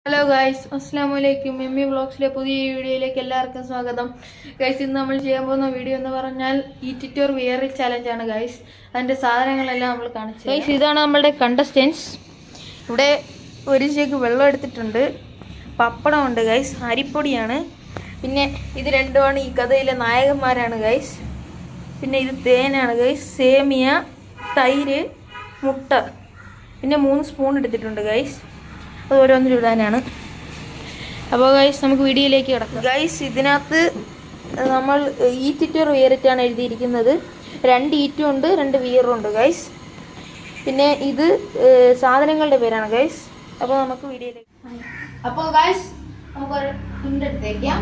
Hello guys അസ്സാം വലൈക്കും M E വ്ളോഗ്സിലെ പുതിയ വീഡിയോയിലേക്ക് എല്ലാവർക്കും സ്വാഗതം ഗൈസ് ഇന്ന് നമ്മൾ ചെയ്യാൻ പോകുന്ന വീഡിയോ എന്ന് പറഞ്ഞാൽ ഈ ടിറ്റോർ വിയറി ചാലഞ്ച് ആണ് ഗൈസ് അതിന്റെ സാധനങ്ങളെല്ലാം നമ്മൾ കാണിച്ചു ഗൈസ് ഇതാണ് നമ്മളുടെ കണ്ടസ്റ്റൻസ് ഇവിടെ ഒരു ചേക്ക് വെള്ളം എടുത്തിട്ടുണ്ട് പപ്പടം ഉണ്ട് ഗൈസ് അരിപ്പൊടിയാണ് പിന്നെ ഇത് രണ്ടുമാണ് ഈ കഥയിലെ നായകന്മാരാണ് ഗൈസ് പിന്നെ ഇത് തേനാണ് ഗൈസ് സേമിയ തൈര് മുട്ട പിന്നെ മൂന്ന് സ്പൂൺ എടുത്തിട്ടുണ്ട് ഗൈസ് അത് ഓരോന്നിലും ഇടാനാണ് അപ്പോൾ ഗൈസ് നമുക്ക് വീഡിയോയിലേക്ക് കിടക്കാം ഗൈസ് ഇതിനകത്ത് നമ്മൾ ഈറ്റിറ്റർ വിയറിറ്റാണ് എഴുതിയിരിക്കുന്നത് രണ്ട് ഈറ്റും ഉണ്ട് രണ്ട് വിയറും ഉണ്ട് ഗൈസ് പിന്നെ ഇത് ഏഹ്, സാധനങ്ങളുടെ പേരാണ് ഗൈസ് അപ്പോൾ നമുക്ക് വീഡിയോയിലേക്ക് അപ്പോൾ ഗൈസ് നമുക്ക് ഒരു തുണ്ടെടുത്തേക്കാം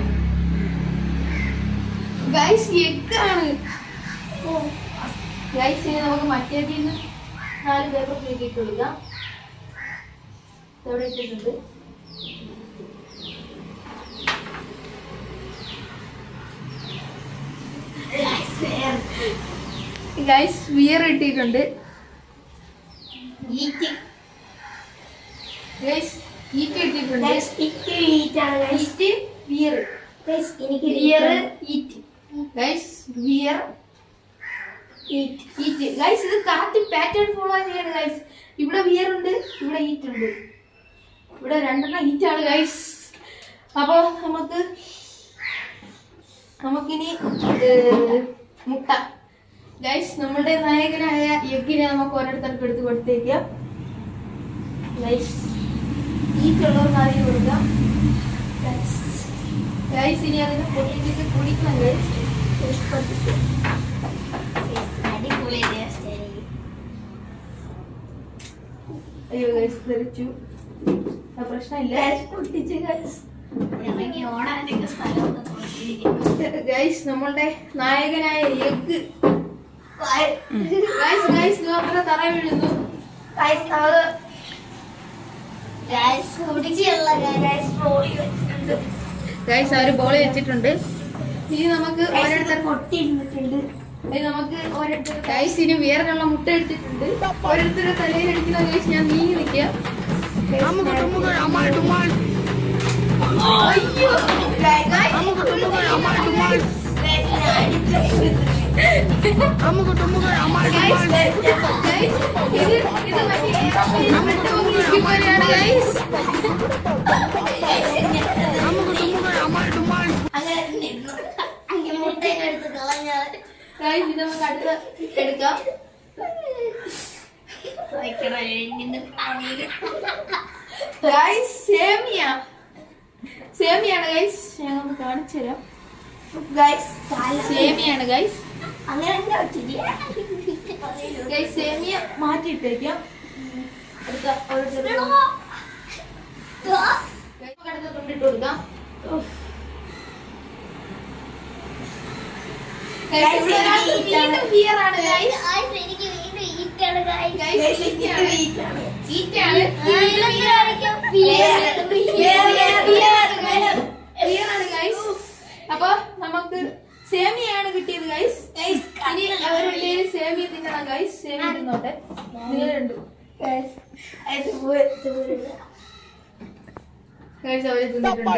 ഗൈസ് എക്കാണ് ഗൈസ് ഇനി നമുക്ക് മറ്റേതിൽ നിന്ന് നാല് പേപ്പറിലേക്ക് ഇട്ട് കൊടുക്കാം എവിടെ ഇട്ടിട്ടുണ്ട് ഗൈസ് വിയർ ഇട്ടിട്ടുണ്ട് ഗൈസ് ഈറ്റ് ഇട്ടിട്ടുണ്ട് eat wear wear eat guys wear eat guys ഇത് കറക്റ്റ് പാറ്റേൺ ഫോളോ ചെയ്യാണ് ഗൈസ് ഇവിടെ വിയർ ഉണ്ട് ഇവിടെ ഈറ്റ് ഉണ്ട് ഇവിടെ രണ്ടെണ്ണം ഈറ്റ് ആണ് ഗൈസ് അപ്പോൾ നമുക്ക് നമുക്കിനി ഏഹ്, മുട്ട ഗൈസ് നമ്മുടെ നായകനായ യഗ്ഗിനെ നമുക്ക് ഓരോരുത്തർക്ക് എടുത്ത് കൊടുത്തേക്കാം ഗൈസ് ഈറ്റുള്ളവർക്ക് ആദ്യം കൊടുക്കാം ഗൈസ് ഇനി അതിനെ പൊട്ടിച്ചിട്ട് കുടിക്കണം ഗൈസ് പൊട്ടിച്ച് അയ്യോ ഗൈസ് തെറിച്ചു ആ പ്രശ്നമില്ല ഗൈസ് നമ്മളുടെ നായകനായ എഗ് ഗൈസ് ഗൈസ് ഇവരുടെ തറ വീഴുന്നു ഗൈസ് അവര് ബോളി വെച്ചിട്ടുണ്ട് ഇനി നമുക്ക് ഓരോരുത്തർ ഇനി നമുക്ക് ഓരോരുത്തർ ഗൈസ് ഇനി വേറെയുള്ള മുട്ട എടുത്തിട്ടുണ്ട് ഓരോരുത്തരുടെ തലയിൽ അടിക്കുന്ന ഗൈസ് ഞാൻ നീങ്ങി നിൽക്കാം അയ്യോ ഗൈസ് ഗൈസ് ഇത് നമുക്ക് അടുത്ത എടുക്കാം ഗൈസ് സേമിയ സേമിയാണ് ഗൈസ് ഞാൻ ഒന്ന് കാണിച്ചു തരാം സേമിയാണ് ഗൈസ് ഗൈസ് സേമിയ മാറ്റിയിട്ടേക്കാം അടുത്ത ഓരോരുത്തർക്ക് ഗൈസ്, നമുക്ക് അടുത്ത തുണ്ടിട്ട് കൊടുക്കാം ഗൈസ്, ഇവിടെ ഒരാൾക്ക് വീണ്ടും fear ആണ് ഗൈസ്. ഗൈസ്, ഈറ്റയാണ്. ഈറ്റയാണ്. Fear ആണ് ഗൈസ്. അപ്പൊ നമുക്ക് സേമിയാണ് കിട്ടിയത് ഗൈസ് ഇനി അവർ വലിയൊരു സേമിയ തിന്നണം ഗൈസ് സേമിയ തിന്നോട്ടെ നിങ്ങൾ രണ്ടും ഗൈസ് അവര് തിന്നിട്ടുണ്ട്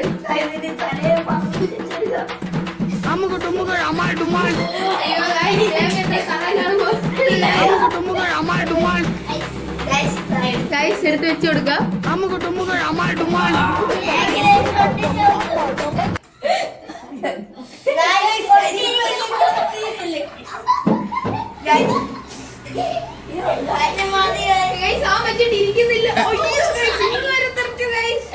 അയ്യോ ഗൈസ് സേമിയന്റെ കഥ കാണുമ്പോൾ ഗൈസ് എടുത്ത് വെച്ച് കൊടുക്കാം ഗൈസ് ആ പറ്റിട്ട് ഇരിക്കുന്നില്ല അയ്യോ ഗൈസ് ഇതുവരെ തെറിച്ചു ഗൈസ്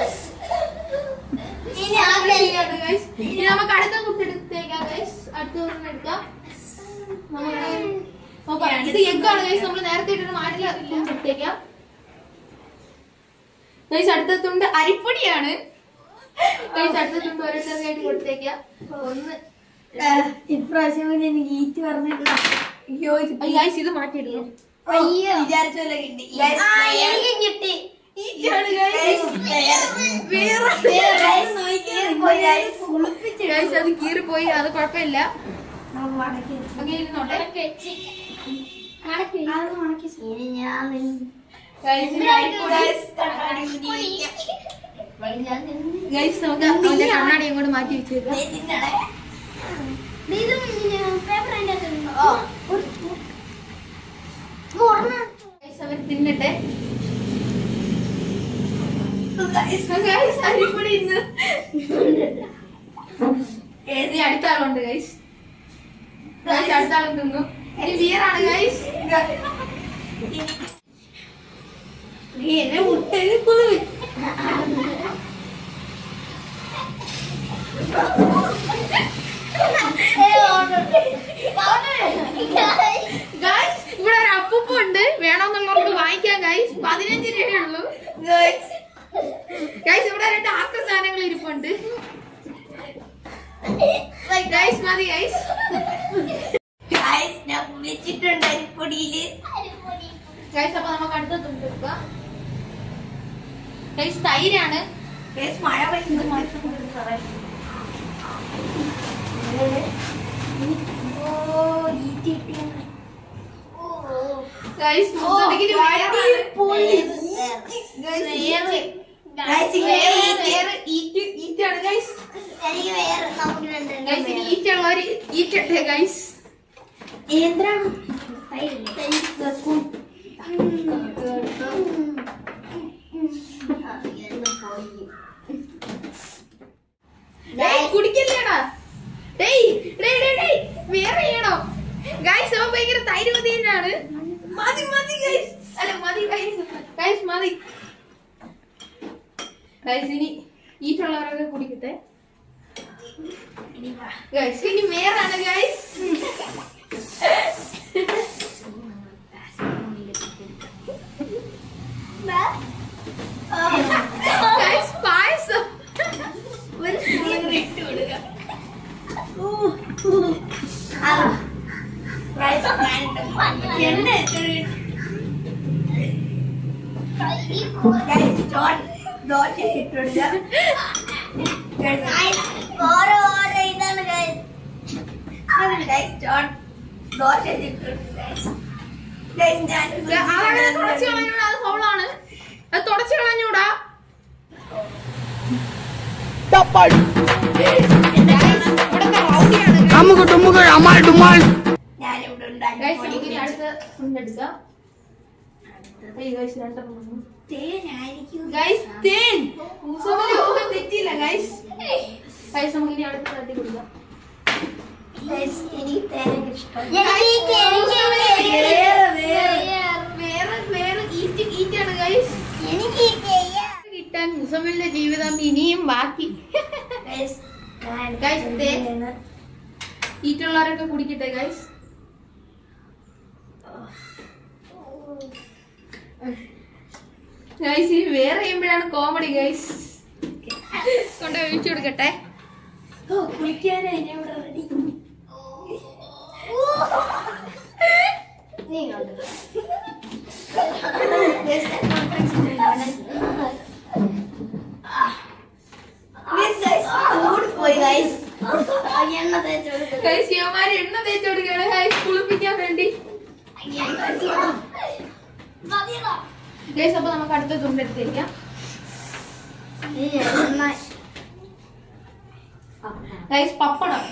ഗൈസ് ഇനി നമുക്ക് അടുത്ത കുട്ടെടുത്തേക്കാം ഗൈസ് അടുത്ത ഒരെണ്ണം എടുക്കാം നമുക്ക് നോക്കാം ഇത് എഗ്ഗാണ് ഗൈസ് നമ്മൾ നേരത്തെ ഇട്ടിട്ട് മാറ്റില്ല എടുത്തേക്കാം ഗൈസ് അടുത്തതുണ്ട് അരിപ്പൊടിയാണ് ഗൈസ് അടുത്തതുണ്ട് ഓരോരുത്തർക്കായിട്ട് കൊടുത്തേക്കാം ഒന്ന് ഇപ്രാവശ്യം എനിക്ക് ഈറ്റ് പറഞ്ഞിട്ടില്ല അയ്യോ ഇത് ഗൈസ് ഇത് മാറ്റിയിടുന്നു അയ്യോ വിചാരിച്ച പോലെ കിട്ടി ആ, എനിക്കും കിട്ടി ഈറ്റാണ് ഗൈസ് ഗൈസ് അത് കീറിപ്പോയി അത് കുഴപ്പമില്ല അങ്ങനെ ഇരുന്നോട്ടെ ഇനി ഞാൻ ഗൈസ് ഗൈസ്, കണ്ണാടി കുടി. ഗൈസ് നമുക്ക് അവന്റെ കണ്ണാടി അങ്ങോട്ട് മാറ്റി വെച്ചേക്കാം ഗൈസ് അവർ തിന്നട്ടെ ഗൈസ് അരിപ്പൊടി ഇന്ന് ഏത് അടുത്ത ആളുണ്ട് ഗൈസ് ഗൈസ് അടുത്ത ആളും തിന്നു ഇനി ബിയറാണ് ഗൈസ് നീ എന്നെ മുട്ടയിൽക്കുള്ളു ഗൈസ് ഇവിടെ ഒരു അപ്പൂപ്പ ഉണ്ട് വേണമെന്നുള്ളവർക്ക് വാങ്ങിക്കാം ഗൈസ് പതിനഞ്ച് രൂപയേ ഉള്ളൂ ഗൈസ് ഇവിടെ രണ്ട് ആക്ക സാധനങ്ങൾ ഇരിപ്പുണ്ട് ഗൈസ് മതി ഗൈസ് ഞാൻ വിളിച്ചിട്ടുണ്ട് അരിപ്പൊടിയില് ഗൈസ് അപ്പൊ നമുക്ക് അടുത്ത തുണ്ടെടുക്കാം ഗൈസ് തൈരാണ് ഗൈസ് മഴ പെയ്യുന്നു ഓ ഈറ്റി കിട്ടിയാണ് ഗൈസ് മൊത്തത്തിൽ അടിപൊളി. Guys, ഇങ്ങനെ ഈറ്റാണ് ഗൈസ് എനിക്ക് വേറെ നമുക്ക് ഗൈസ് ഇനി ഈറ്റുള്ളവര് ഈറ്റട്ടെ ഗൈസ് എന്താണ് കുടിക്കല്ലേടാ ഡേയ് ഡേയ് ഡേയ് ഡേയ് വേറെ ചെയ്യണോ ഗൈസ് അവൻ ഭയങ്കര തൈര് മതിയാണ് മതി മതി ഗൈസ് അല്ല മതി ഗൈസ് ഗൈസ് മതി ഗൈസ് ഇനി ഈറ്റുള്ളവരൊക്കെ കുടിക്കട്ടെ ഗൈസ് ഇനി വേറാണ് ഗൈസ് ഗൈസ് പായസം ഒരു സ്പൂൺ ഇട്ട് കൊടുക്കുക എണ്ണ ദോശ ഇട്ട് കൊടുക്കുക ഓരോ ഓരോ ഇതാണ് ദോശ ഇട്ട് ഞാൻ അതങ്ങനെ തുടച്ചു കളഞ്ഞൂടാ അത് ഫൗളാണ് അത് തുടച്ചു കളഞ്ഞൂടാ ഇവിടുത്തെ റൗഡിയാണ് നമുക്ക് ടുമ്മുകൾ അമാൾ ഡുമാൾ ഞാനിവിടെ ഗൈസ് നമുക്ക് ഇനി ഉണ്ടാക്കി അടുത്ത ഉണ്ടെടുക്കാം ഗൈസ് രണ്ടെണ്ണം വന്നു തേനായിരിക്കും ഗൈസ് തേൻ മുസഫിന് ഒന്നും തെറ്റിയില്ല ഗൈസ് ഗൈസ് നമുക്ക് ഇനി അടുത്ത തട്ടി കൊടുക്കാം എനിക്ക് തേനൊക്കെ ഇഷ്ടം വേറെ വേറെ വേറെ ഈറ്റ് ഈറ്റാണ് ഗൈസ് എനിക്ക് കിട്ടാൻ മുസഫിന്റെ ജീവിതം ഇനിയും ബാക്കി ഗൈസ് ദേ. ഈറ്റുള്ളവരൊക്കെ കുടിക്കട്ടെ ഗൈസ് ഗൈസ് ഇനി വേറെ ചെയ്യുമ്പോഴാണ് കോമഡി ഗൈസ് കൊണ്ട് ഒഴിച്ചു കൊടുക്കട്ടെ കുളിക്കാനായി ഞാൻ ഇവിടെ റെഡി പോയി ഗൈസ് എണ്ണ തേച്ച് കൊടുക്കുക ഗൈസ് യവന്മാര് എണ്ണ തേച്ച് കൊടുക്കുകയാണ് ഗൈസ് കുളിപ്പിക്കാൻ വേണ്ടി ഗൈസ് അപ്പൊ നമുക്ക് അടുത്ത തുണ്ടെടുത്തേക്കാം ഗൈസ് പപ്പടം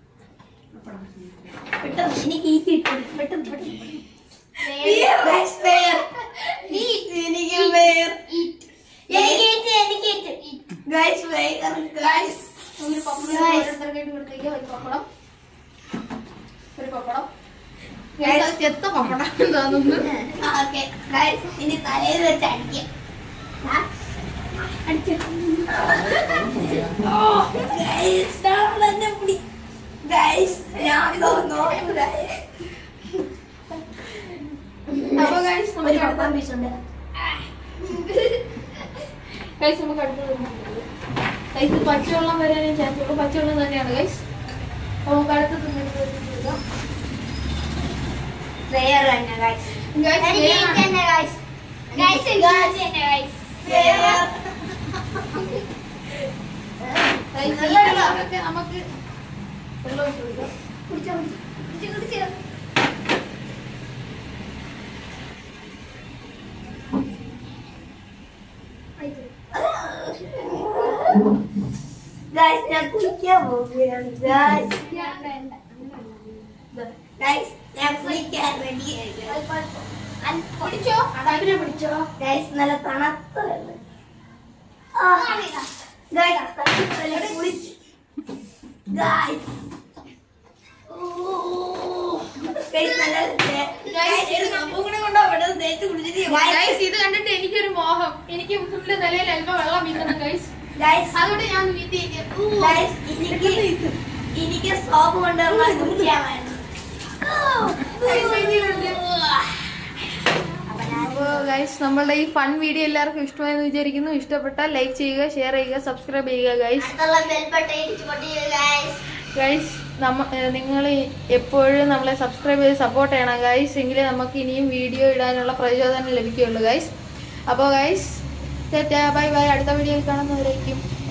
പെട്ടെന്ന് എനിക്ക് ഈ കിട്ടും പെട്ടെന്ന് പെട്ടെന്ന് Beer, guys, beer. എനിക്ക് beer. Guys, beer, guys. ഒരു പപ്പടം Guys. ഓരോരുത്തർക്കായിട്ട് കൊടുത്തേക്കാം ഒരു പപ്പടം ഒരു പപ്പടം Guys, അത് ചെത്ത പപ്പടം തോന്നുന്നു ആ, okay. Guys, ഇനി തലയിൽ വെച്ച് അടിക്കാം ആ, അടിക്കാം. ഓ, guys, നാളെ എന്നെ പിടി. Guys, ഞാൻ നോക്കൂ, guys. അപ്പൊ ഗൈസ് ഒരു നമുക്ക് പപ്പടം അടുത്ത piece ഉണ്ട്. ഗൈസ് നമുക്ക് അടുത്ത ഗൈസ് പച്ചവെള്ളം വരാനും ചാൻസ് ഉള്ളൂ പച്ചവെള്ളം തന്നെയാണ് ഗൈസ് അപ്പൊ നമുക്ക് അടുത്ത തുണ്ടെടുക്കാം Beer തന്നെ, guys. ഗൈസ് എനിക്ക് വേറാണ്. ഇത് തന്നെ, guys. Guys, Beer. ഗൈസ് ഈ കളറൊക്കെ നമുക്ക് വെള്ളം ഒഴിച്ച് കൊടുക്കാം കുടിച്ചോ, കുടിച്ചോ. കുടിച്ചോ, കുടിച്ചോ. ഗൈസ് ഞാൻ കുളിക്കാൻ പോവുകയാണ് ഗൈസ് ഗൈസ് ഞാൻ കുളിക്കാൻ വേണ്ടി പിടിച്ചോ അതിനെ പിടിച്ചോ ഗൈസ് നല്ല തണുത്ത വെള്ളം ഗൈസ് തണുത്ത കുളിച്ചു ഗൈസ് ഗൈസ് നല്ല ഗൈസ് ഒരു സംഭവം കൂടെ കൊണ്ടോ അവിടെ തേച്ച് കുടിച്ചിട്ട് ഗൈസ് ഇത് കണ്ടിട്ട് എനിക്കൊരു മോഹം എനിക്ക് ഫുള്ള് നിലയിൽ അല്പം വെള്ളം വീത്തണം ഗൈസ് ഗൈസ് അതുകൊണ്ട് ഞാൻ വീത്തിയേക്കാം ഗൈസ് എനിക്ക് എനിക്ക് സോപ്പ് കൊണ്ടുവന്നാൽ കുടിക്കാമായിരുന്നു അപ്പോൾ ഗൈസ് നമ്മളുടെ ഈ ഫൺ വീഡിയോ എല്ലാവർക്കും ഇഷ്ടമായെന്ന് വിചാരിക്കുന്നു ഇഷ്ടപ്പെട്ടാൽ ലൈക്ക് ചെയ്യുക ഷെയർ ചെയ്യുക സബ്സ്ക്രൈബ് ചെയ്യുക ഗൈസ് അടുത്തുള്ള ബെൽബട്ടൺ ഇടിച്ചു കൊണ്ടിരിക്കുക ഗൈസ് ഗൈസ് നമ്മ നിങ്ങൾ എപ്പോഴും നമ്മളെ സബ്സ്ക്രൈബ് ചെയ്ത് സപ്പോർട്ട് ചെയ്യണം ഗൈസ് എങ്കിലേ നമുക്ക് ഇനിയും വീഡിയോ ഇടാനുള്ള പ്രചോദനം ലഭിക്കുകയുള്ളൂ ഗൈസ് അപ്പോൾ ഗൈസ് ബൈ ബൈ അടുത്ത വീഡിയോയിൽ കാണുന്നവരായിരിക്കും